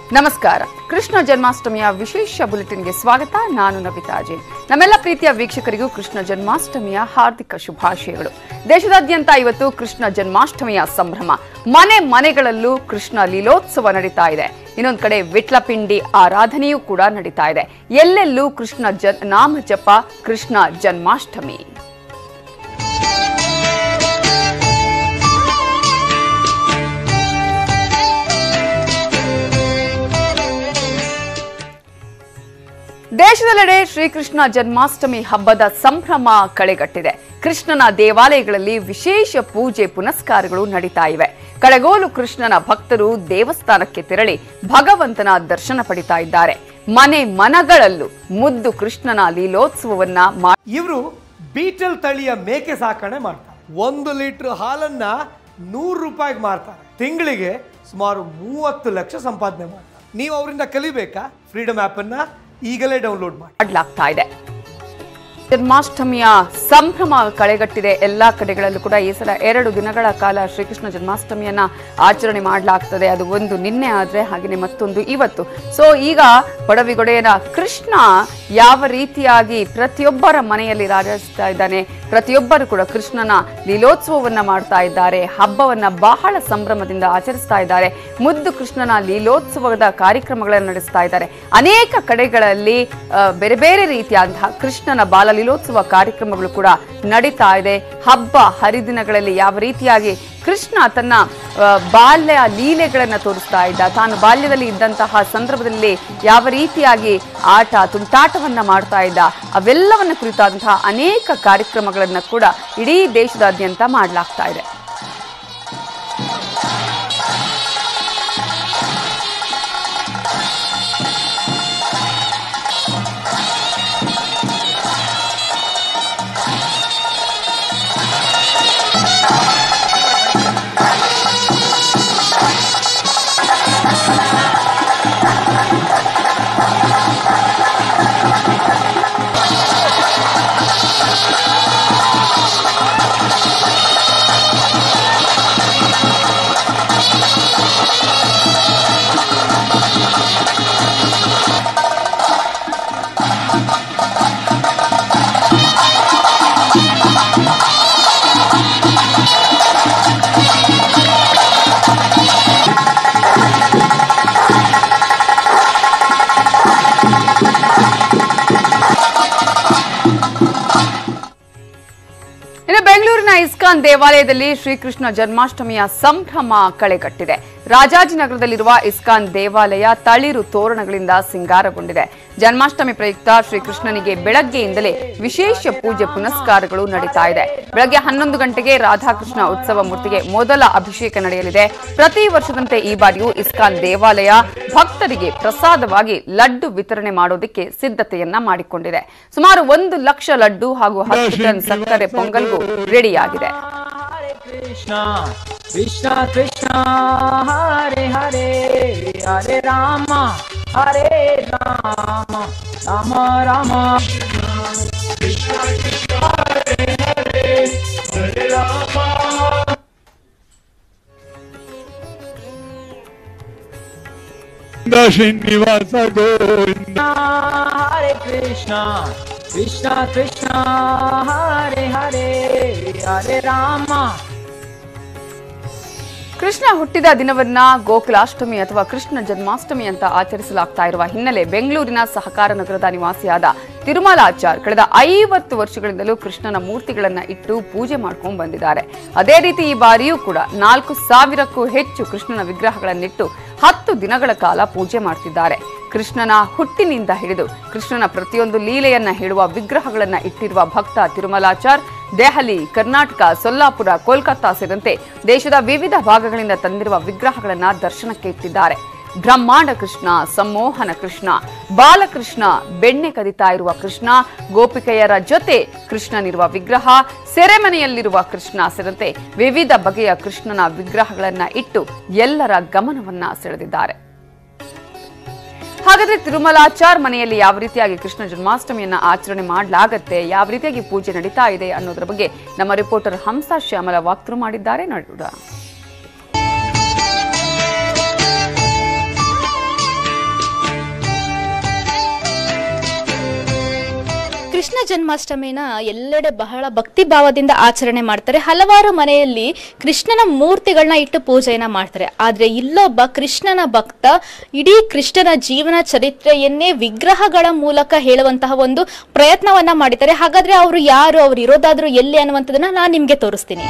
ನಮಸ್ಕಾರ ಕೃಷ್ಣ ಜನ್ಮಾಷ್ಟಮಿಯ ವಿಶೇಷ ಬುಲೆಟಿನ್ಗೆ ಸ್ವಾಗತ ನಾನು ನವಿತಾ ಜೈನ್ ನಮ್ಮೆಲ್ಲ ಪ್ರೀತಿಯ ವೀಕ್ಷಕರಿಗೂ ಕೃಷ್ಣ ಜನ್ಮಾಷ್ಟಮಿಯ ಹಾರ್ದಿಕ ಶುಭಾಶಯಗಳು ದೇಶದಾದ್ಯಂತ ಇವತ್ತು ಕೃಷ್ಣ ಜನ್ಮಾಷ್ಟಮಿಯ ಸಂಭ್ರಮ ಮನೆ ಮನೆಗಳಲ್ಲೂ ಕೃಷ್ಣ ಲೀಲೋತ್ಸವ ನಡೀತಾ ಇದೆ ಇನ್ನೊಂದು ಕಡೆ ವಿಟ್ಲಪಿಂಡಿ ಆರಾಧನೆಯೂ ಕೂಡ ನಡೀತಾ ಇದೆ ಎಲ್ಲೆಲ್ಲೂ ಕೃಷ್ಣ ಜನ್ ನಾಮ ಜಪ ಕೃಷ್ಣ ಜನ್ಮಾಷ್ಟಮಿ ದೇಶದೆಲ್ಲೆಡೆ ಶ್ರೀಕೃಷ್ಣ ಜನ್ಮಾಷ್ಟಮಿ ಹಬ್ಬದ ಸಂಭ್ರಮ ಕಳೆಗಟ್ಟಿದೆ ಕೃಷ್ಣನ ದೇವಾಲಯಗಳಲ್ಲಿ ವಿಶೇಷ ಪೂಜೆ ಪುನಸ್ಕಾರಗಳು ನಡೀತಾ ಇವೆ ಕಳೆಗೋಲು ಕೃಷ್ಣನ ಭಕ್ತರು ದೇವಸ್ಥಾನಕ್ಕೆ ತೆರಳಿ ಭಗವಂತನ ದರ್ಶನ ಪಡಿತಾ ಇದ್ದಾರೆ ಮನೆ ಮನಗಳಲ್ಲೂ ಮುದ್ದು ಕೃಷ್ಣನ ಲೀಲೋತ್ಸವವನ್ನ ಮಾಡಿ ಇವರು ಬೀಟಲ್ ತಳಿಯ ಮೇಕೆ ಸಾಕಣೆ ಮಾಡ್ತಾರೆ ಒಂದು ಲೀಟರ್ ಹಾಲನ್ನ ನೂರು ರೂಪಾಯಿಗೆ ಮಾರ್ತಾರೆ ತಿಂಗಳಿಗೆ ಸುಮಾರು ಮೂವತ್ತು ಲಕ್ಷ ಸಂಪಾದನೆ ಮಾಡ್ತಾರೆ ನೀವು ಅವರಿಂದ ಕಲಿಬೇಕಾ ಫ್ರೀಡಮ್ ಅನ್ನ ಈಗಲೇ ಡೌನ್ಲೋಡ್ ಮಾಡಿ ಮಾಡಲಾಗ್ತಾ ಇದೆ ಜನ್ಮಾಷ್ಟಮಿಯ ಸಂಭ್ರಮ ಕಳೆಗಟ್ಟಿದೆ ಎಲ್ಲಾ ಕಡೆಗಳಲ್ಲೂ ಕೂಡ ಈ ಸಲ ಎರಡು ದಿನಗಳ ಕಾಲ ಶ್ರೀಕೃಷ್ಣ ಜನ್ಮಾಷ್ಟಮಿಯನ್ನ ಆಚರಣೆ ಮಾಡಲಾಗ್ತದೆ ಅದು ಒಂದು ನಿನ್ನೆ ಆದ್ರೆ ಹಾಗೆಯೇ ಮತ್ತೊಂದು ಇವತ್ತು ಸೊ ಈಗ ಪಡವಿಗೊಡೆಯನ ಕೃಷ್ಣ ಯಾವ ರೀತಿಯಾಗಿ ಪ್ರತಿಯೊಬ್ಬರ ಮನೆಯಲ್ಲಿ ರಾಜಿಸ್ತಾ ಇದ್ದಾನೆ ಪ್ರತಿಯೊಬ್ಬರು ಕೂಡ ಕೃಷ್ಣನ ಲೀಲೋತ್ಸವವನ್ನ ಮಾಡ್ತಾ ಇದ್ದಾರೆ ಹಬ್ಬವನ್ನ ಬಹಳ ಸಂಭ್ರಮದಿಂದ ಆಚರಿಸ್ತಾ ಇದ್ದಾರೆ ಮುದ್ದು ಕೃಷ್ಣನ ಲೀಲೋತ್ಸವದ ಕಾರ್ಯಕ್ರಮಗಳನ್ನು ನಡೆಸ್ತಾ ಇದ್ದಾರೆ ಅನೇಕ ಕಡೆಗಳಲ್ಲಿ ಆ, ಬೇರೆ ಬೇರೆ ರೀತಿಯಾದಂತಹ ಕೃಷ್ಣನ ಬಾಲ ಲೀಲೋತ್ಸವ ಕಾರ್ಯಕ್ರಮಗಳು ಕೂಡ ನಡೀತಾ ಇದೆ ಹಬ್ಬ ಹರಿದಿನಗಳಲ್ಲಿ ಯಾವ ರೀತಿಯಾಗಿ ಕೃಷ್ಣ ತನ್ನ ಆ, ಬಾಲ್ಯ ಲೀಲೆಗಳನ್ನ ತೋರಿಸ್ತಾ ಇದ್ದ ತಾನು ಬಾಲ್ಯದಲ್ಲಿ ಇದ್ದಂತಹ ಸಂದರ್ಭದಲ್ಲಿ ಯಾವ ರೀತಿಯಾಗಿ ಆಟ ತುಂಟಾಟವನ್ನ ಮಾಡ್ತಾ ಇದ್ದ ಅವೆಲ್ಲವನ್ನ ಕುರಿತಾದಂತಹ ಅನೇಕ ಕಾರ್ಯಕ್ರಮಗಳನ್ನ ಕೂಡ ಇಡೀ ದೇಶದಾದ್ಯಂತ ಮಾಡಲಾಗ್ತಾ ಇದೆ ಇನ್ನು ಬೆಂಗಳೂರಿನ ಇಸ್ಕಾನ್ ದೇವಾಲಯದಲ್ಲಿ ಶ್ರೀಕೃಷ್ಣ ಜನ್ಮಾಷ್ಟಮಿಯ ಸಂಭ್ರಮ ಕಳೆಗಟ್ಟಿದೆ ರಾಜಾಜಿನಗರದಲ್ಲಿರುವ ಇಸ್ಕಾನ್ ದೇವಾಲಯ ತಳಿರು ತೋರಣಗಳಿಂದ ಸಿಂಗಾರಗೊಂಡಿದೆ ಜನ್ಮಾಷ್ಟಮಿ ಪ್ರಯುಕ್ತ ಶ್ರೀಕೃಷ್ಣನಿಗೆ ಬೆಳಗ್ಗೆಯಿಂದಲೇ ವಿಶೇಷ ಪೂಜೆ ಪುನಸ್ಕಾರಗಳು ನಡೀತಾ ಇದೆ ಬೆಳಗ್ಗೆ ಹನ್ನೊಂದು ಗಂಟೆಗೆ ರಾಧಾಕೃಷ್ಣ ಉತ್ಸವ ಮೂರ್ತಿಗೆ ಮೊದಲ ಅಭಿಷೇಕ ನಡೆಯಲಿದೆ ಪ್ರತಿ ವರ್ಷದಂತೆ ಈ ಬಾರಿಯೂ ಇಸ್ಕಾನ್ ದೇವಾಲಯ ಭಕ್ತರಿಗೆ ಪ್ರಸಾದವಾಗಿ ಲಡ್ಡು ವಿತರಣೆ ಮಾಡೋದಕ್ಕೆ ಸಿದ್ಧತೆಯನ್ನ ಮಾಡಿಕೊಂಡಿದೆ ಸುಮಾರು ಒಂದು ಲಕ್ಷ ಲಡ್ಡು ಹಾಗೂ ಹತ್ತು ಟನ್ ಸಕ್ಕರೆ ಪೊಂಗಲ್ಗೂ ರೆಡಿಯಾಗಿದೆ Hare Krishna, Krishna Krishna, Hare Hare, Hare Rama, Hare Rama, Rama Rama. Srinivasa Govinda Hare Krishna, Krishna Krishna, Hare Hare, Hare Rama. Krishna ಹುಟ್ಟಿದ ದಿನವನ್ನ ಗೋಕುಲಾಷ್ಟಮಿ ಅಥವಾ ಕೃಷ್ಣ ಜನ್ಮಾಷ್ಟಮಿ ಅಂತ ಆಚರಿಸಲಾಗ್ತಾ ಇರುವ ಹಿನ್ನೆಲೆ ಬೆಂಗಳೂರಿನ ಸಹಕಾರ ನಗರದ ನಿವಾಸಿಯಾದ ತಿರುಮಲಾಚಾರ್ ಕಳೆದ ಐವತ್ತು ವರ್ಷಗಳಿಂದಲೂ ಕೃಷ್ಣನ ಮೂರ್ತಿಗಳನ್ನ ಇಟ್ಟು ಪೂಜೆ ಮಾಡ್ಕೊಂಡು ಬಂದಿದ್ದಾರೆ ಅದೇ ರೀತಿ ಈ ಬಾರಿಯೂ ಕೂಡ ನಾಲ್ಕು ಸಾವಿರಕ್ಕೂ ಹೆಚ್ಚು ಕೃಷ್ಣನ ವಿಗ್ರಹಗಳನ್ನಿಟ್ಟು ಹತ್ತು ದಿನಗಳ ಕಾಲ ಪೂಜೆ ಮಾಡ್ತಿದ್ದಾರೆ ಕೃಷ್ಣನ ಹುಟ್ಟಿನಿಂದ ಹಿಡಿದು ಕೃಷ್ಣನ ಪ್ರತಿಯೊಂದು ಲೀಲೆಯನ್ನ ಹೇಳುವ ವಿಗ್ರಹಗಳನ್ನ ಇಟ್ಟಿರುವ ಭಕ್ತ ತಿರುಮಲಾಚಾರ್ ದೆಹಲಿ ಕರ್ನಾಟಕ ಸೊಲ್ಲಾಪುರ ಕೋಲ್ಕತ್ತಾ ಸೇರಿದಂತೆ ದೇಶದ ವಿವಿಧ ಭಾಗಗಳಿಂದ ತಂದಿರುವ ವಿಗ್ರಹಗಳನ್ನ ದರ್ಶನಕ್ಕೆ ಇಟ್ಟಿದ್ದಾರೆ ಬ್ರಹ್ಮಾಂಡ ಕೃಷ್ಣ ಸಮ್ಮೋಹನ ಕೃಷ್ಣ ಬಾಲಕೃಷ್ಣ ಬೆಣ್ಣೆ ಕದಿತಾ ಇರುವ ಕೃಷ್ಣ ಗೋಪಿಕೆಯರ ಜೊತೆ ಕೃಷ್ಣನಿರುವ ವಿಗ್ರಹ ಸೆರೆಮನೆಯಲ್ಲಿರುವ ಕೃಷ್ಣ ಸೇರಿದಂತೆ ವಿವಿಧ ಬಗೆಯ ಕೃಷ್ಣನ ವಿಗ್ರಹಗಳನ್ನ ಇಟ್ಟು ಎಲ್ಲರ ಗಮನವನ್ನ ಸೆಳೆದಿದ್ದಾರೆ ಹಾಗಾದ್ರೆ ತಿರುಮಲಾಚಾರ್ ಮನೆಯಲ್ಲಿ ಯಾವ ರೀತಿಯಾಗಿ ಕೃಷ್ಣ ಜನ್ಮಾಷ್ಟಮಿಯನ್ನ ಆಚರಣೆ ಮಾಡಲಾಗತ್ತೆ ಯಾವ ರೀತಿಯಾಗಿ ಪೂಜೆ ನಡೀತಾ ಇದೆ ಅನ್ನೋದ್ರ ಬಗ್ಗೆ ನಮ್ಮ ರಿಪೋರ್ಟರ್ ಹಂಸ ಶ್ಯಾಮಲ ವಾಕ್ತೃ ಮಾಡಿದ್ದಾರೆ ನೋಡೋಣ ಕೃಷ್ಣ ಜನ್ಮಾಷ್ಟಮಿನ ಎಲ್ಲೆಡೆ ಬಹಳ ಭಕ್ತಿ ಭಾವದಿಂದ ಆಚರಣೆ ಮಾಡ್ತಾರೆ ಹಲವಾರು ಮನೆಯಲ್ಲಿ ಕೃಷ್ಣನ ಮೂರ್ತಿಗಳನ್ನ ಇಟ್ಟು ಪೂಜೆಯನ್ನ ಮಾಡ್ತಾರೆ ಆದ್ರೆ ಇಲ್ಲೊಬ್ಬ ಕೃಷ್ಣನ ಭಕ್ತ ಇಡೀ ಕೃಷ್ಣನ ಜೀವನ ಚರಿತ್ರೆಯನ್ನೇ ವಿಗ್ರಹಗಳ ಮೂಲಕ ಹೇಳುವಂತಹ ಒಂದು ಪ್ರಯತ್ನವನ್ನ ಮಾಡಿದ್ದಾರೆ ಹಾಗಾದ್ರೆ ಅವರು ಯಾರು ಅವ್ರು ಇರೋದಾದ್ರೂ ಎಲ್ಲಿ ಅನ್ನುವಂಥದ್ದನ್ನ ನಾನು ನಿಮ್ಗೆ ತೋರಿಸ್ತೀನಿ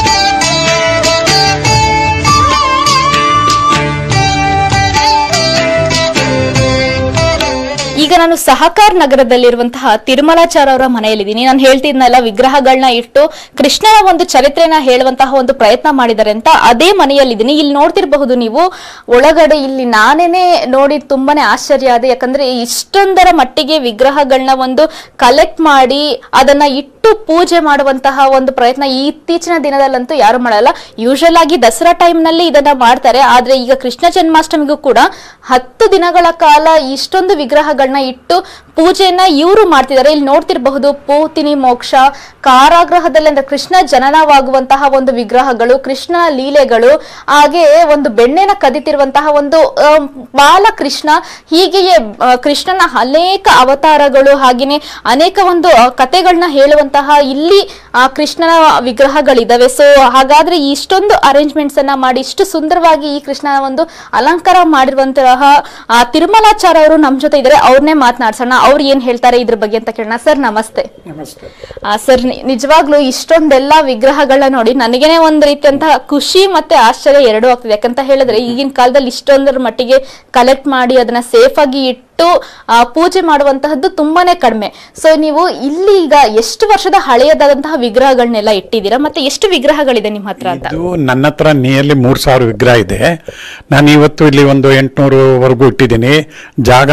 ಈಗ ನಾನು ಸಹಕಾರ್ ನಗರದಲ್ಲಿರುವಂತಹ ತಿರುಮಲಾಚಾರ ಅವರ ಮನೆಯಲ್ಲಿದ್ದೀನಿ ನಾನು ಹೇಳ್ತಿದ್ನಲ್ಲ ವಿಗ್ರಹಗಳನ್ನ ಇಟ್ಟು ಕೃಷ್ಣನ ಒಂದು ಚರಿತ್ರೆನ ಹೇಳುವಂತಹ ಒಂದು ಪ್ರಯತ್ನ ಮಾಡಿದ್ದಾರೆ ಅಂತ ಅದೇ ಮನೆಯಲ್ಲಿದ್ದೀನಿ ಇಲ್ಲಿ ನೋಡ್ತಿರಬಹುದು ನೀವು ಒಳಗಡೆ ಇಲ್ಲಿ ನಾನೇನೆ ನೋಡಿ ತುಂಬಾನೇ ಆಶ್ಚರ್ಯ ಆದೆ ಯಾಕಂದ್ರೆ ಇಷ್ಟೊಂದರ ಮಟ್ಟಿಗೆ ವಿಗ್ರಹಗಳನ್ನ ಒಂದು ಕಲೆಕ್ಟ್ ಮಾಡಿ ಅದನ್ನ ಇಟ್ಟು ಪೂಜೆ ಮಾಡುವಂತಹ ಒಂದು ಪ್ರಯತ್ನ ಈ ಇತ್ತೀಚಿನ ದಿನದಲ್ಲಂತೂ ಯಾರು ಮಾಡಲ್ಲ ಯೂಶಲ್ ಆಗಿ ದಸರಾ ಟೈಮ್ ನಲ್ಲಿ ಇದನ್ನ ಮಾಡ್ತಾರೆ ಆದ್ರೆ ಈಗ ಕೃಷ್ಣ ಜನ್ಮಾಷ್ಟಮಿಗೂ ಕೂಡ ಹತ್ತು ದಿನಗಳ ಕಾಲ ಇಷ್ಟೊಂದು ವಿಗ್ರಹಗಳನ್ನ ಇಟ್ಟು ಪೂಜೆಯನ್ನ ಇವರು ಮಾಡ್ತಿದ್ದಾರೆ ಇಲ್ಲಿ ನೋಡ್ತಿರಬಹುದು ಪೂತಿನಿ ಮೋಕ್ಷ ಕಾರಾಗೃಹದಲ್ಲಿ ಅಂದ್ರೆ ಕೃಷ್ಣ ಜನನವಾಗುವಂತಹ ಒಂದು ವಿಗ್ರಹಗಳು ಕೃಷ್ಣನ ಲೀಲೆಗಳು ಹಾಗೆ ಒಂದು ಬೆಣ್ಣೆನ ಕದಿತಿರುವಂತಹ ಒಂದು ಆಮ್, ಬಾಲಕೃಷ್ಣ ಹೀಗೆಯೇ ಆ, ಕೃಷ್ಣನ ಅನೇಕ ಅವತಾರಗಳು ಹಾಗೇನೆ ಅನೇಕ ಒಂದು ಆ, ಕಥೆಗಳನ್ನ ಹೇಳುವಂತಹ ಇಲ್ಲಿ ಆ ಕೃಷ್ಣನ ವಿಗ್ರಹಗಳಿದಾವೆ ಸೊ ಹಾಗಾದ್ರೆ ಇಷ್ಟೊಂದು ಅರೇಂಜ್ಮೆಂಟ್ಸ್ ಅನ್ನ ಮಾಡಿ ಇಷ್ಟು ಸುಂದರವಾಗಿ ಈ ಕೃಷ್ಣನ ಒಂದು ಅಲಂಕಾರ ಮಾಡಿರುವಂತಹ ಆ ತಿರುಮಲಾಚಾರ್ಯ ಅವರು ನಮ್ ಜೊತೆ ಇದ್ದಾರೆ ಅವ್ರನ್ನೇ ಮಾತನಾಡ್ಸೋಣ ಅವ್ರು ಏನ್ ಹೇಳ್ತಾರೆ ಇದ್ರ ಬಗ್ಗೆ ಅಂತ ಕೇಳೋಣ ಸರ್ ನಮಸ್ತೆ ನಮಸ್ತೆ ಆ ಸರ್ ನಿ- ನಿಜವಾಗ್ಲೂ ಇಷ್ಟೊಂದೆಲ್ಲ ವಿಗ್ರಹಗಳನ್ನ ನೋಡಿ ನನಗೇನೆ ಒಂದ್ ರೀತಿಯಂತಹ ಖುಷಿ ಮತ್ತೆ ಆಶ್ಚರ್ಯ ಎರಡೂ ಆಗ್ತದೆ ಯಾಕಂತ ಹೇಳಿದ್ರೆ ಈಗಿನ ಕಾಲದಲ್ಲಿ ಇಷ್ಟೊಂದರ ಮಟ್ಟಿಗೆ ಕಲೆಕ್ಟ್ ಮಾಡಿ ಅದನ್ನ ಸೇಫ್ ಆಗಿ ಇಟ್ಟು ಆ, ಪೂಜೆ ಮಾಡುವಂತಹದ್ದು ತುಂಬಾನೇ ಕಡಿಮೆ ಸೊ ನೀವು ಇಲ್ಲಿ ಈಗ ಎಷ್ಟು ವರ್ಷದ ಹಳೆಯದಾದಂತಹ ವಿಗ್ರಹಗಳನ್ನೆಲ್ಲ ಇಟ್ಟಿದ್ದೀರಾ ಮತ್ತೆ ಎಷ್ಟು ವಿಗ್ರಹಗಳಿದೆ ನಿಮ್ಮ ಹತ್ರ ಅಂತ ಇದು ನನ್ನ ಹತ್ರ ನಿಯರ್ಲಿ ಮೂರು ಸಾವಿರ ವಿಗ್ರಹ ಇದೆ ನಾನು ಇವತ್ತು ಇಲ್ಲಿ ಒಂದು ಎಂಟುನೂರುವರೆಗೂ ಇಟ್ಟಿದ್ದೀನಿ ಜಾಗ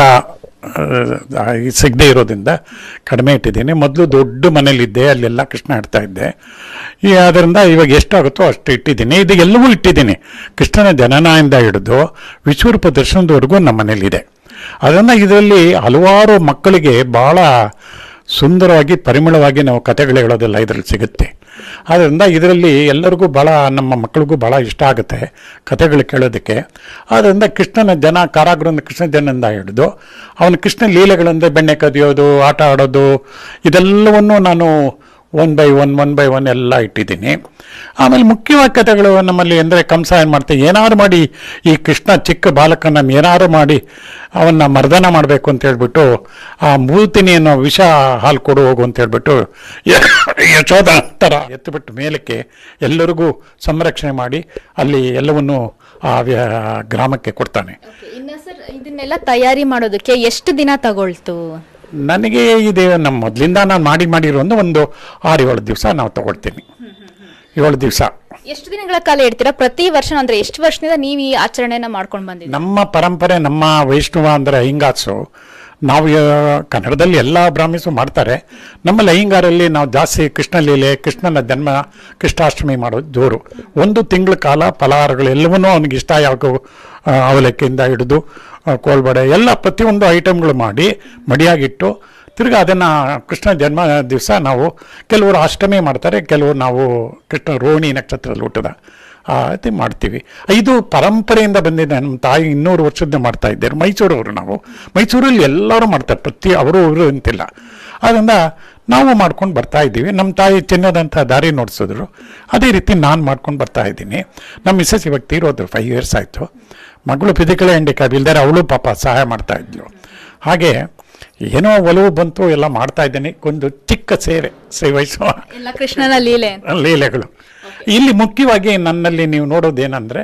ಆ, ಸಿಗದೆ ಇರೋದ್ರಿಂದ ಕಡಿಮೆ ಇಟ್ಟಿದ್ದೀನಿ ಮೊದಲು ದೊಡ್ಡ ಮನೇಲಿದ್ದೆ ಅಲ್ಲೆಲ್ಲ ಕೃಷ್ಣ ಇಡ್ತಾ ಇದ್ದೆ ಈ ಅದರಿಂದ ಇವಾಗ ಎಷ್ಟಾಗುತ್ತೋ ಅಷ್ಟು ಇಟ್ಟಿದ್ದೀನಿ ಇದು ಎಲ್ಲವೂ ಇಟ್ಟಿದ್ದೀನಿ ಕೃಷ್ಣನ ಜನನದಿಂದ ಹಿಡಿದು ವಿಶ್ವರೂಪ ದರ್ಶನದವರೆಗೂ ನಮ್ಮ ಮನೇಲಿದೆ ಅದನ್ನು ಇದರಲ್ಲಿ ಹಲವಾರು ಮಕ್ಕಳಿಗೆ ಭಾಳ ಸುಂದರವಾಗಿ ಪರಿಮಳವಾಗಿ ನಾವು ಕಥೆಗಳು ಹೇಳೋದೆಲ್ಲ ಇದರಲ್ಲಿ ಸಿಗುತ್ತೆ ಆದ್ದರಿಂದ ಇದರಲ್ಲಿ ಎಲ್ಲರಿಗೂ ಭಾಳ ನಮ್ಮ ಮಕ್ಕಳಿಗೂ ಭಾಳ ಇಷ್ಟ ಆಗುತ್ತೆ ಕಥೆಗಳು ಕೇಳೋದಕ್ಕೆ ಆದ್ದರಿಂದ ಕೃಷ್ಣನ ಜನ ಕಾರಾಗೃಹದ ಕೃಷ್ಣ ಜನದಿಂದ ಹಿಡಿದು ಅವನ ಕೃಷ್ಣ ಲೀಲೆಗಳಂದರೆ ಬೆಣ್ಣೆ ಕದಿಯೋದು ಆಟ ಆಡೋದು ಇದೆಲ್ಲವನ್ನು ನಾನು one by one one by one ಎಲ್ಲ ಇಟ್ಟಿದ್ದೀನಿ ಆಮೇಲೆ ಮುಖ್ಯವಾಗಿ ಕಥೆಗಳು ನಮ್ಮಲ್ಲಿ ಅಂದರೆ ಕಂಸ ಏನು ಮಾಡ್ತಾರೆ ಏನಾದ್ರು ಮಾಡಿ ಈ ಕೃಷ್ಣ ಚಿಕ್ಕ ಬಾಲಕನ ಏನಾದ್ರು ಮಾಡಿ ಅವನ್ನ ಮರ್ದನ ಮಾಡಬೇಕು ಅಂತ ಹೇಳ್ಬಿಟ್ಟು ಆ ಮೂತಿನಿ ಅನ್ನೋ ವಿಷ ಹಾಲು ಕೊಡು ಹೋಗು ಅಂತ ಹೇಳ್ಬಿಟ್ಟು ಯ- ಯಶೋದ ಥರ ಎತ್ತುಬಿಟ್ಟು ಮೇಲಕ್ಕೆ ಎಲ್ಲರಿಗೂ ಸಂರಕ್ಷಣೆ ಮಾಡಿ ಅಲ್ಲಿ ಎಲ್ಲವನ್ನು ಆ ವ್ಯ- ಗ್ರಾಮಕ್ಕೆ ಕೊಡ್ತಾನೆ ಇನ್ನ ಸರ್ ಇದನ್ನೆಲ್ಲ ತಯಾರಿ ಮಾಡೋದಕ್ಕೆ ಎಷ್ಟು ದಿನ ತಗೊಳ್ತು ನನಗೆ ಇದೆ ನಮ್ಮ ಮೊದಲಿಂದ ನಾನು ಮಾಡಿ ಮಾಡಿರೋ ಒಂದು ಒಂದು ಆರು ಏಳು ದಿವಸ ನಾವು ತಗೊಳ್ತೀನಿ ಏಳು ದಿವಸ ಎಷ್ಟು ದಿನಗಳ ಕಾಲ ಇಡ್ತೀರಾ ಪ್ರತಿ ವರ್ಷ ಅಂದ್ರೆ ಎಷ್ಟು ವರ್ಷದಿಂದ ನೀವು ಈ ಆಚರಣೆಯನ್ನ ಮಾಡ್ಕೊಂಡು ಬಂದಿದ್ದೀರಾ ನಮ್ಮ ಪರಂಪರೆ ನಮ್ಮ ವೈಷ್ಣವ ಅಂದರೆ ಅಹಿಂಗಾಸು ನಾವು ಯಾ- ಕನ್ನಡದಲ್ಲಿ ಎಲ್ಲ ಬ್ರಾಹ್ಮಿಸು ಮಾಡ್ತಾರೆ ನಮ್ಮಲ್ಲಿ ಅಹಿಂಗಾರಲ್ಲಿ ನಾವು ಜಾಸ್ತಿ ಕೃಷ್ಣ ಲೀಲೆ ಕೃಷ್ಣನ ಜನ್ಮ ಕೃಷ್ಣಾಷ್ಟಮಿ ಮಾಡೋದು ಜೋರು ಒಂದು ತಿಂಗಳ ಕಾಲ ಫಲಹಾರಗಳು ಎಲ್ಲವನ್ನೂ ಅವನಿಗೆ ಇಷ್ಟ ಯಾವ ಅವಲಕ್ಕಿಯಿಂದ ಹಿಡಿದು ಆ, ಕೋಳ್ಬಡೆ ಎಲ್ಲ ಪ್ರತಿಯೊಂದು ಐಟಮ್ಗಳು ಮಾಡಿ ಮಡಿಯಾಗಿಟ್ಟು ತಿರ್ಗಿ ಅದನ್ನು ಕೃಷ್ಣ ಜನ್ಮ ದಿವಸ ನಾವು ಕೆಲವರು ಅಷ್ಟಮಿ ಮಾಡ್ತಾರೆ ಕೆಲವರು ನಾವು ಕೃಷ್ಣ ರೋಹಿಣಿ ನಕ್ಷತ್ರದಲ್ಲಿ ಹುಟ್ಟದ ಆ ರೀತಿ ಮಾಡ್ತೀವಿ ಇದು ಪರಂಪರೆಯಿಂದ ಬಂದಿದೆ ನಮ್ಮ ತಾಯಿ ಇನ್ನೂರು ವರ್ಷದಿಂದ ಮಾಡ್ತಾ ಇದ್ದಾರೆ ಮೈಸೂರವರು ನಾವು ಮೈಸೂರಲ್ಲಿ ಎಲ್ಲರೂ ಮಾಡ್ತಾರೆ ಪ್ರತಿ ಅವರು ಇವರು ಅಂತಿಲ್ಲ ಆದ್ದರಿಂದ ನಾವು ಮಾಡ್ಕೊಂಡು ಬರ್ತಾ ಇದ್ದೀವಿ ನಮ್ಮ ತಾಯಿ ಚಿನ್ನದಂಥ ದಾರಿ ನೋಡಿಸಿದ್ರು ಅದೇ ರೀತಿ ನಾನು ಮಾಡ್ಕೊಂಡು ಬರ್ತಾ ಇದ್ದೀನಿ ನಮ್ಮ ಮಿಸ್ಸಸ್ ಇವಾಗ ತೀರೋದ್ರು ಫೈವ್ ಇಯರ್ಸ್ ಆಯಿತು ಮಗಳು ಫಿಸಿಕಲ್ ಹ್ಯಾಂಡಿಕ್ಯಾಪ್ ಇಲ್ದರೆ ಅವಳು ಪಾಪ ಸಹಾಯ ಮಾಡ್ತಾ ಇದ್ಲು ಹಾಗೆ ಏನೋ ಒಲವು ಬಂತು ಎಲ್ಲ ಮಾಡ್ತಾ ಇದ್ದೀನಿ ಒಂದು ಚಿಕ್ಕ ಸೇವೆ ಶ್ರೀ ವೈಷ್ಣವ ಎಲ್ಲ ಕೃಷ್ಣನ ಲೀಲೆ ಲೀಲೆಗಳು ಇಲ್ಲಿ ಮುಖ್ಯವಾಗಿ ನನ್ನಲ್ಲಿ ನೀವು ನೋಡೋದೇನೆಂದರೆ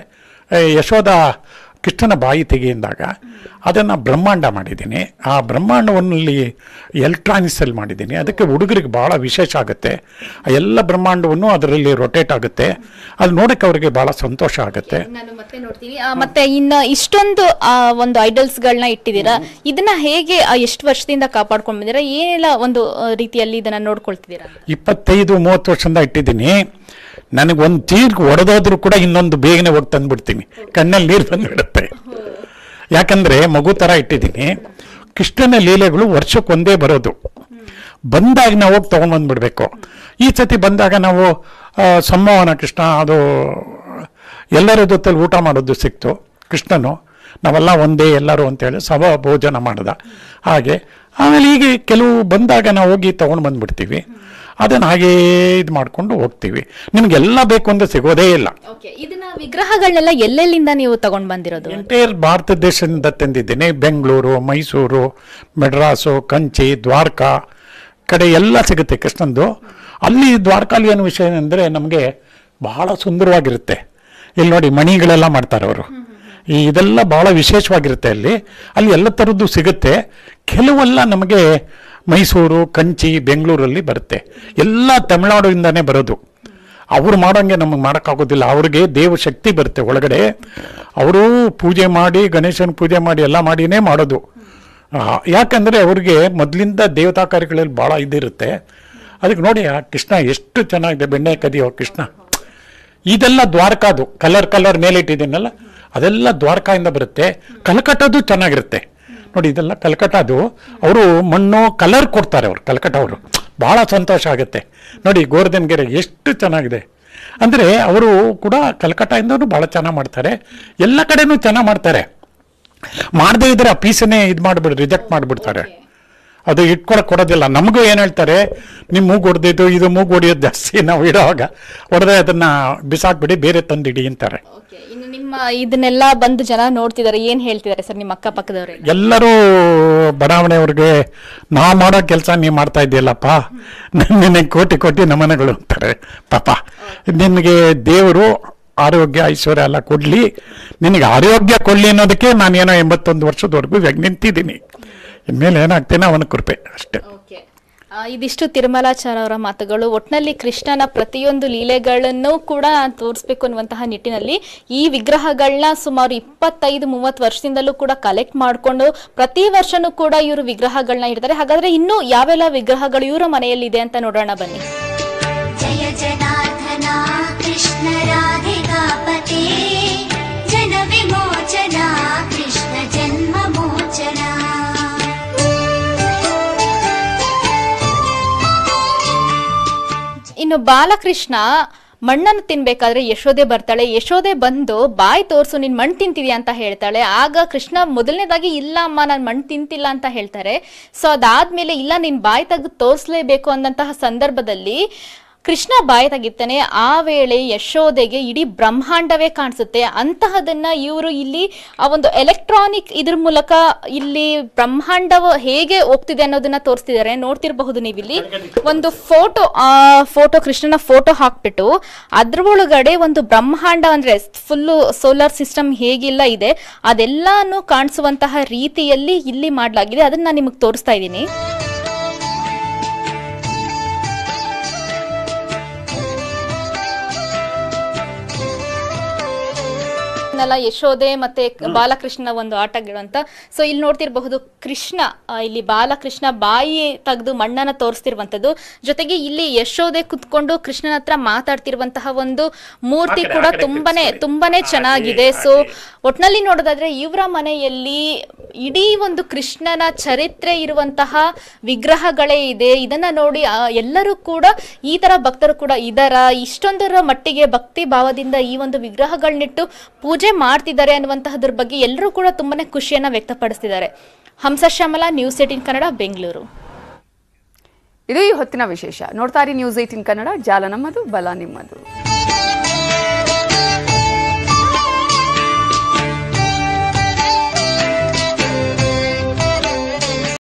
ಯಶೋಧ ಕೃಷ್ಣನ ಬಾಯಿ ತೆಗೆಯಿಂದಾಗ ಅದನ್ನು ಬ್ರಹ್ಮಾಂಡ ಮಾಡಿದ್ದೀನಿ ಆ ಬ್ರಹ್ಮಾಂಡವನ್ನಲ್ಲಿ ಎಲೆಕ್ಟ್ರಾನಿಕ್ಸಲ್ಲಿ ಮಾಡಿದ್ದೀನಿ ಅದಕ್ಕೆ ಹುಡುಗರಿಗೆ ಭಾಳ ವಿಶೇಷ ಆಗುತ್ತೆ ಆ ಎಲ್ಲ ಬ್ರಹ್ಮಾಂಡವನ್ನು ಅದರಲ್ಲಿ ರೊಟೇಟ್ ಆಗುತ್ತೆ ಅದು ನೋಡೋಕ್ಕೆ ಅವರಿಗೆ ಭಾಳ ಸಂತೋಷ ಆಗುತ್ತೆ ನಾನು ಮತ್ತೆ ನೋಡ್ತೀನಿ ಆ, ಮತ್ತೆ ಇನ್ನ ಇಷ್ಟೊಂದು ಆ, ಒಂದು ಐಡಲ್ಸ್ ಗಳನ್ನ ಇಟ್ಟಿದ್ದೀರಾ ಇದನ್ನ ಹೇಗೆ ಆ, ಎಷ್ಟು ವರ್ಷದಿಂದ ಕಾಪಾಡ್ಕೊಂಡ್ ಬಂದಿರಾ ಏನೆಲ್ಲ ಒಂದು ಆ, ರೀತಿಯಲ್ಲಿ ಇದನ್ನ ನೋಡ್ಕೊಳ್ತಿದ್ದೀರಾ ಇಪ್ಪತ್ತೈದು ಮೂವತ್ತು ವರ್ಷದಿಂದ ಇಟ್ಟಿದ್ದೀನಿ ನನಗೆ ಒಂದು ತೀರ್ಗು ಒಡೆದೋದ್ರೂ ಕೂಡ ಇನ್ನೊಂದು ಬೇಗನೆ ಹೋಗಿ ತಂದ್ಬಿಡ್ತೀನಿ ಕಣ್ಣಲ್ಲಿ ನೀರು ಬಂದ್ಬಿಡುತ್ತೆ ಯಾಕಂದ್ರೆ ಮಗು ಥರ ಇಟ್ಟಿದ್ದೀನಿ ಕೃಷ್ಣನ ಲೀಲೆಗಳು ವರ್ಷಕ್ಕೆ ಒಂದೇ ಬರೋದು ಬಂದಾಗ ನಾವು ಹೋಗಿ ತೊಗೊಂಡ್ಬಂದ್ಬಿಡ್ಬೇಕು ಈ ಸತಿ ಬಂದಾಗ ನಾವು ಆ, ಸಂಮೋಹನ ಕೃಷ್ಣ ಅದು ಎಲ್ಲರ ಜೊತೆಲಿ ಊಟ ಮಾಡೋದು ಸಿಕ್ತು ಕೃಷ್ಣನು ನಾವೆಲ್ಲ ಒಂದೇ ಎಲ್ಲರೂ ಅಂತೇಳಿ ಸಭಾ ಭೋಜನ ಮಾಡ್ದ ಹಾಗೆ ಆಮೇಲೆ ಹೀಗೆ ಕೆಲವು ಬಂದಾಗ ನಾವು ಹೋಗಿ ತೊಗೊಂಡು ಬಂದ್ಬಿಡ್ತೀವಿ ಅದನ್ನು ಹಾಗೇ ಇದು ಮಾಡ್ಕೊಂಡು ಹೋಗ್ತೀವಿ ನಿಮಗೆಲ್ಲ ಬೇಕು ಅಂದ್ರೆ ಸಿಗೋದೇ ಇಲ್ಲ ಇದನ್ನ ವಿಗ್ರಹಗಳನ್ನೆಲ್ಲ ಎಲ್ಲೆಲ್ಲಿಂದ ನೀವು ತಗೊಂಡ್ ಬಂದಿರೋದು ಎಂಟೈರ್ ಭಾರತ ದೇಶದಿಂದ ತಂದಿದ್ದೀನಿ ಬೆಂಗಳೂರು ಮೈಸೂರು ಮೆಡ್ರಾಸು ಕಂಚಿ ದ್ವಾರಕಾ ಕಡೆ ಎಲ್ಲ ಸಿಗುತ್ತೆ ಕೃಷ್ಣಂದು ಅಲ್ಲಿ ದ್ವಾರಕಾಲಿ ಅನ್ನೋ ವಿಷಯ ಏನಂದರೆ ನಮಗೆ ಬಹಳ ಸುಂದರವಾಗಿರುತ್ತೆ ಇಲ್ಲಿ ನೋಡಿ ಮಣಿಗಳೆಲ್ಲ ಮಾಡ್ತಾರೆ ಅವರು ಈ ಇದೆಲ್ಲ ಬಹಳ ವಿಶೇಷವಾಗಿರುತ್ತೆ ಅಲ್ಲಿ ಅಲ್ಲಿ ಎಲ್ಲ ಥರದ್ದು ಸಿಗುತ್ತೆ ಕೆಲವೆಲ್ಲ ನಮಗೆ ಮೈಸೂರು ಕಂಚಿ ಬೆಂಗಳೂರಲ್ಲಿ ಬರುತ್ತೆ ಎಲ್ಲ ತಮಿಳ್ನಾಡಿಂದನೇ ಬರೋದು ಅವ್ರು ಮಾಡೋಂಗೆ ನಮಗೆ ಮಾಡೋಕ್ಕಾಗೋದಿಲ್ಲ ಅವ್ರಿಗೆ ದೇವ ಶಕ್ತಿ ಬರುತ್ತೆ ಒಳಗಡೆ ಅವರು ಪೂಜೆ ಮಾಡಿ ಗಣೇಶನ ಪೂಜೆ ಮಾಡಿ ಎಲ್ಲ ಮಾಡಿನೇ ಮಾಡೋದು ಆ, ಯಾಕಂದ್ರೆ ಅವ್ರಿಗೆ ಮೊದಲಿಂದ ದೇವತಾ ಕಾರ್ಯಗಳಲ್ಲಿ ಭಾಳ ಇದಿರುತ್ತೆ ಅದಕ್ಕೆ ನೋಡಿ ಆ ಕೃಷ್ಣ ಎಷ್ಟು ಚೆನ್ನಾಗಿದೆ ಬೆಣ್ಣೆ ಕದಿಯೋ ಕೃಷ್ಣ ಇದೆಲ್ಲ ದ್ವಾರಕಾದು ಕಲರ್ ಕಲರ್ ಮೇಲೆ ಇಟ್ಟಿದ್ದೀನಲ್ಲ ಅದೆಲ್ಲ ದ್ವಾರಕಾಯಿಂದ ಬರುತ್ತೆ ಕಲ್ಕಟ್ಟದು ಚೆನ್ನಾಗಿರುತ್ತೆ ನೋಡಿ ಇದೆಲ್ಲ ಕಲ್ಕಟ್ಟದು ಅವರು ಮಣ್ಣು ಕಲರ್ ಕೊಡ್ತಾರೆ ಅವರು ಕಲ್ಕಟ್ಟ ಅವರು ಭಾಳ ಸಂತೋಷ ಆಗುತ್ತೆ ನೋಡಿ ಗೋರ್ಧನ್ಗೆರೆ ಎಷ್ಟು ಚೆನ್ನಾಗಿದೆ ಅಂದರೆ ಅವರು ಕೂಡ ಕಲ್ಕಟ್ಟಾಯಿಂದನೂ ಭಾಳ ಚೆನ್ನಾಗಿ ಮಾಡ್ತಾರೆ ಎಲ್ಲ ಕಡೆನೂ ಚೆನ್ನಾಗಿ ಮಾಡ್ತಾರೆ ಮಾಡದೇ ಇದ್ರೆ ಆ ಪೀಸನ್ನೇ ಇದು ಮಾಡಿಬಿಡ್ ರಿಜೆಕ್ಟ್ ಮಾಡಿಬಿಡ್ತಾರೆ ಅದು ಇಟ್ಕೊಳಕ್ ಕೊಡೋದಿಲ್ಲ ನಮಗೂ ಏನು ಹೇಳ್ತಾರೆ ನಿಮ್ಮ ಮೂಗು ಹೊಡೆದಿದ್ದು ಇದು ಮೂಗು ಹೊಡೆಯೋದು ಜಾಸ್ತಿ ನಾವು ಇಡೋವಾಗ ಹೊಡೆದ್ರೆ ಅದನ್ನ ಬಿಸಾಕ್ಬಿಡಿ ಬೇರೆ ತಂದಿಡಿ ಅಂತಾರೆ ಇನ್ನು ನಿಮ್ಮ ಇದನ್ನೆಲ್ಲ ಬಂದು ಜನ ನೋಡ್ತಿದ್ದಾರೆ ಏನ್ ಹೇಳ್ತಿದ್ದಾರೆ ಸರ್ ನಿಮ್ಮ ಅಕ್ಕಪಕ್ಕದವ್ರೆ ಎಲ್ಲರೂ ಬಡಾವಣೆಯವ್ರಿಗೆ ನಾ ಮಾಡೋ ಕೆಲಸ ನೀವು ಮಾಡ್ತಾ ಇದೆಯಲ್ಲಪ್ಪ ನಿನಗೆ ಕೋಟಿ ಕೋಟಿ ನಮನಗಳು ಅಂತಾರೆ ಪಾಪ ನಿನಗೆ ದೇವರು ಆರೋಗ್ಯ ಐಶ್ವರ್ಯ ಎಲ್ಲ ಕೊಡ್ಲಿ ನಿನಗೆ ಆರೋಗ್ಯ ಕೊಡ್ಲಿ ಅನ್ನೋದಕ್ಕೆ ನಾನೇನೋ ಎಂಬತ್ತೊಂದು ವರ್ಷದವರೆಗೂ ಇವಾಗ ನಿಂತಿದ್ದೀನಿ ಇನ್ಮೇಲೆ ಏನಾಗ್ತೇನೆ ಅವನ ಕೃಪೆ ಅಷ್ಟೇ ಆ, ಇದಿಷ್ಟು ತಿರುಮಲಾಚಾರ ಅವರ ಮಾತುಗಳು ಒಟ್ನಲ್ಲಿ ಕೃಷ್ಣನ ಪ್ರತಿಯೊಂದು ಲೀಲೆಗಳನ್ನು ಕೂಡ ತೋರಿಸ್ಬೇಕು ಅನ್ನುವಂತಹ ನಿಟ್ಟಿನಲ್ಲಿ ಈ ವಿಗ್ರಹಗಳನ್ನ ಸುಮಾರು ಇಪ್ಪತ್ತೈದು ಮೂವತ್ತು ವರ್ಷದಿಂದಲೂ ಕೂಡ ಕಲೆಕ್ಟ್ ಮಾಡಿಕೊಂಡು ಪ್ರತಿ ವರ್ಷನೂ ಕೂಡ ಇವರು ವಿಗ್ರಹಗಳನ್ನ ಇಡ್ತಾರೆ ಹಾಗಾದ್ರೆ ಇನ್ನು ಯಾವೆಲ್ಲ ವಿಗ್ರಹಗಳು ಇವರ ಮನೆಯಲ್ಲಿ ಇದೆ ಅಂತ ನೋಡೋಣ ಬನ್ನಿ जय जनार्दना कृष्ण राधिकापते जन विमोचना कृष्ण जन्ममोचना ಇನ್ನು ಬಾಲಕೃಷ್ಣ ಮಣ್ಣನ್ನು ತಿನ್ಬೇಕಾದ್ರೆ ಯಶೋದೆ ಬರ್ತಾಳೆ ಯಶೋದೆ ಬಂದು ಬಾಯಿ ತೋರ್ಸು ನೀನ್ ಮಣ್ಣು ತಿಂತಿದ್ಯಾ ಅಂತ ಹೇಳ್ತಾಳೆ ಆಗ ಕೃಷ್ಣ ಮೊದಲನೇದಾಗಿ ಇಲ್ಲ ಅಮ್ಮ ನಾನು ಮಣ್ಣು ತಿಂತಿಲ್ಲ ಅಂತ ಹೇಳ್ತಾರೆ ಸೊ ಅದಾದ್ಮೇಲೆ ಇಲ್ಲ ನೀನ್ ಬಾಯಿ ತೆಗೆದು ತೋರಿಸ್ಲೇಬೇಕು ಅಂದಂತಹ ಸಂದರ್ಭದಲ್ಲಿ ಕೃಷ್ಣ ಬಾಯಿ ತೆಗಿತಾನೆ ಆ ವೇಳೆ ಯಶೋದೆಗೆ ಇಡೀ ಬ್ರಹ್ಮಾಂಡವೇ ಕಾಣಿಸುತ್ತೆ ಅಂತಹದನ್ನ ಇವರು ಇಲ್ಲಿ ಆ ಒಂದು ಎಲೆಕ್ಟ್ರಾನಿಕ್ ಇದ್ರ ಮೂಲಕ ಇಲ್ಲಿ ಬ್ರಹ್ಮಾಂಡವು ಹೇಗೆ ಹೋಗ್ತಿದೆ ಅನ್ನೋದನ್ನ ತೋರಿಸ್ತಿದ್ದಾರೆ ನೋಡ್ತಿರಬಹುದು ನೀವಿಲ್ಲಿ ಒಂದು ಫೋಟೋ ಆ ಫೋಟೋ ಕೃಷ್ಣನ ಫೋಟೋ ಹಾಕ್ಬಿಟ್ಟು ಅದ್ರ ಒಳಗಡೆ ಒಂದು ಬ್ರಹ್ಮಾಂಡ ಅಂದ್ರೆ ಫುಲ್ಲು ಸೋಲಾರ್ ಸಿಸ್ಟಮ್ ಹೇಗಿಲ್ಲ ಇದೆ ಅದೆಲ್ಲಾನು ಕಾಣಿಸುವಂತಹ ರೀತಿಯಲ್ಲಿ ಇಲ್ಲಿ ಮಾಡಲಾಗಿದೆ ಅದನ್ನ ನಾನು ನಿಮಗೆ ತೋರಿಸ್ತಾ ಇದ್ದೀನಿ ನಲ್ಲ ಯಶೋದೆ ಮತ್ತೆ ಬಾಲಕೃಷ್ಣನ ಒಂದು ಆಟಗಳು ಅಂತ ಸೊ ಇಲ್ಲಿ ನೋಡ್ತಿರಬಹುದು ಕೃಷ್ಣ ಆ, ಇಲ್ಲಿ ಬಾಲಕೃಷ್ಣ ಬಾಯಿ ತೆಗೆದು ಮಣ್ಣನ್ನ ತೋರಿಸ್ತಿರುವಂತದ್ದು ಜೊತೆಗೆ ಇಲ್ಲಿ ಯಶೋದೆ ಕುತ್ಕೊಂಡು ಕೃಷ್ಣನ ಹತ್ರ ಮಾತಾಡ್ತಿರುವಂತಹ ಒಂದು ಮೂರ್ತಿ ಕೂಡ ತುಂಬಾನೇ ತುಂಬಾನೇ ಚೆನ್ನಾಗಿದೆ ಸೊ ಒಟ್ನಲ್ಲಿ ನೋಡೋದಾದ್ರೆ ಇವರ ಮನೆಯಲ್ಲಿ ಇಡೀ ಒಂದು ಕೃಷ್ಣನ ಚರಿತ್ರೆ ಇರುವಂತಹ ವಿಗ್ರಹಗಳೇ ಇದೆ ಇದನ್ನ ನೋಡಿ ಆ, ಎಲ್ಲರೂ ಕೂಡ ಈ ತರ ಭಕ್ತರು ಕೂಡ ಇದರ ಇಷ್ಟೊಂದರ ಮಟ್ಟಿಗೆ ಭಕ್ತಿ ಭಾವದಿಂದ ಈ ಒಂದು ವಿಗ್ರಹಗಳನ್ನಿಟ್ಟು ಪೂಜೆ ಮಾಡ್ತಿದ್ದಾರೆ ಅನ್ನುವಂತಹದ್ರ ಬಗ್ಗೆ ಎಲ್ಲರೂ ಕೂಡ ತುಂಬಾನೇ ಖುಷಿಯನ್ನ ವ್ಯಕ್ತಪಡಿಸ್ತಿದ್ದಾರೆ ಹಂಸ ಶ್ಯಾಮಲ ನ್ಯೂಸ್ ಏಟಿನ್ ಕನ್ನಡ ಬೆಂಗಳೂರು ಇದು ಈ ಹೊತ್ತಿನ ವಿಶೇಷ ನೋಡ್ತಾ ಇರಿ ನ್ಯೂಸ್ ಏಟಿನ್ ಕನ್ನಡ ಜಾಲ ನಮ್ಮದು ಬಲ ನಿಮ್ಮದು